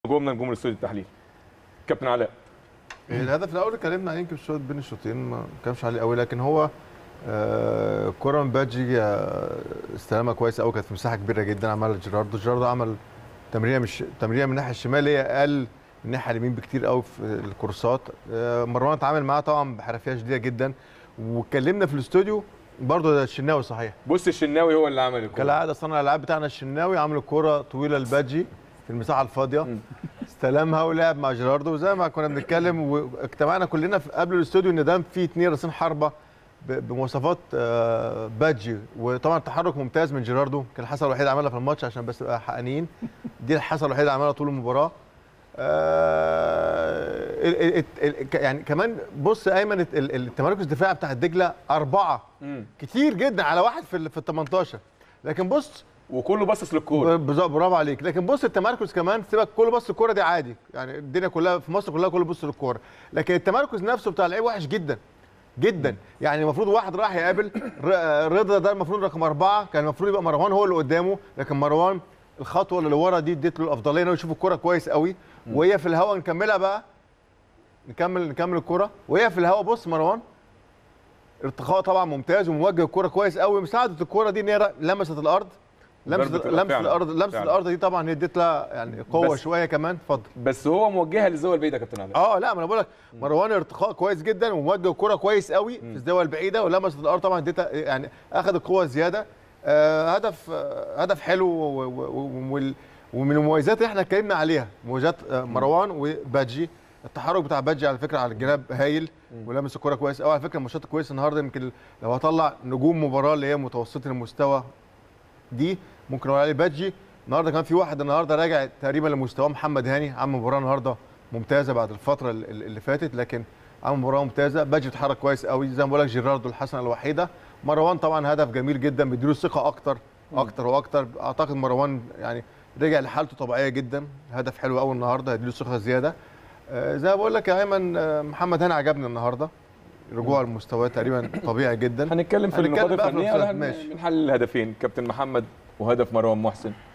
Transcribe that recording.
نجوم من نجوم الاستوديو التحليل كابتن علاء الهدف الاول اتكلمنا عليه يمكن الشوط بين الشوطين ما كانش عليه قوي لكن هو آه، كرة من بادجي آه، استلمها كويس قوي كانت في مساحه كبيره جدا عملها جيراردو جيراردو عمل تمريره مش تمريره من الناحيه الشمال هي اقل من الناحيه اليمين بكتير قوي في الكورسات آه، مروان اتعامل معاه طبعا بحرفيه شديده جدا واتكلمنا في الاستوديو برضه ده الشناوي صحيح بص الشناوي هو اللي عمل الكوره كالعاده صانع الالعاب بتاعنا الشناوي عامل الكوره طويله لبادجي في المساحه الفاضيه استلمها ولعب مع جيراردو وزي ما كنا بنتكلم واجتمعنا كلنا في قبل الاستوديو ان ده في اثنين راسين حربه ب- بمواصفات آه، بادجي وطبعا تحرك ممتاز من جيراردو كان الحصل الوحيد اللي عملها في الماتش عشان بس نبقى حقانيين دي الحصل الوحيد اللي عملها طول المباراه آه، ال- ال- ال- ك- يعني كمان بص ايمن ال- ال- التمركز الدفاعي بتاع الدجله اربعه مم. كتير جدا على واحد في ال في ال 18 لكن بص وكله باصص للكوره بالظبط برافو عليك لكن بص التمركز كمان سيبك كله بص الكوره دي عادي يعني الدنيا كلها في مصر كلها كله بص للكوره لكن التمركز نفسه بتاع اللعيب وحش جدا جدا يعني المفروض واحد راح يقابل ر- رضا ده المفروض رقم اربعه كان المفروض يبقى مروان هو اللي قدامه لكن مروان الخطوه اللي ورا دي اديت له الافضليه انه يشوف الكوره كويس قوي وهي في الهواء نكملها بقى نكمل نكمل الكوره وهي في الهواء بص مروان ارتقاء طبعا ممتاز وموجه الكوره كويس قوي مساعده الكوره دي ان هي لمست الارض لمست ضربة الأرض لمس فعلا. الارض لمس فعلا. الارض دي طبعا هي اديت لها يعني قوه بس- شويه كمان اتفضل بس هو موجهها للزاويه البعيده يا كابتن علاء اه لا ما انا بقول لك مروان ارتقاء كويس جدا وموجه الكوره كويس قوي في الزاويه البعيده ولمست الارض طبعا اديتها يعني اخذ القوه زياده آه هدف آه هدف حلو و- و- و- وال- ومن المميزات اللي احنا اتكلمنا عليها مميزات آه مروان وبادجي التحرك بتاع بادجي على فكره على الجناب هايل ولمس الكوره كويس قوي على فكره الماتشات كويس النهارده يمكن لو هطلع نجوم مباراه اللي هي متوسطه المستوى دي ممكن اقول عليه بادجي النهارده كان في واحد النهارده راجع تقريبا لمستواه محمد هاني عمل مباراه النهارده ممتازه بعد الفتره ال- ال- اللي فاتت لكن عمل مباراه ممتازه بادجي اتحرك كويس قوي زي ما بقول لك جيراردو الحسنه الوحيده مروان طبعا هدف جميل جدا بيديله ثقه اكتر اكتر واكتر اعتقد مروان يعني رجع لحالته طبيعيه جدا هدف حلو قوي النهارده هيديله ثقه زياده آه، زي ما بقول لك يا ايمن آه، محمد هاني عجبني النهارده رجوع المستوى تقريبا طبيعي جدا هنتكلم في هنتكلم النقاط بقى في الفنيه الأوفسايد. ولا ماشي. هن- بنحلل الهدفين كابتن محمد وهدف مروان محسن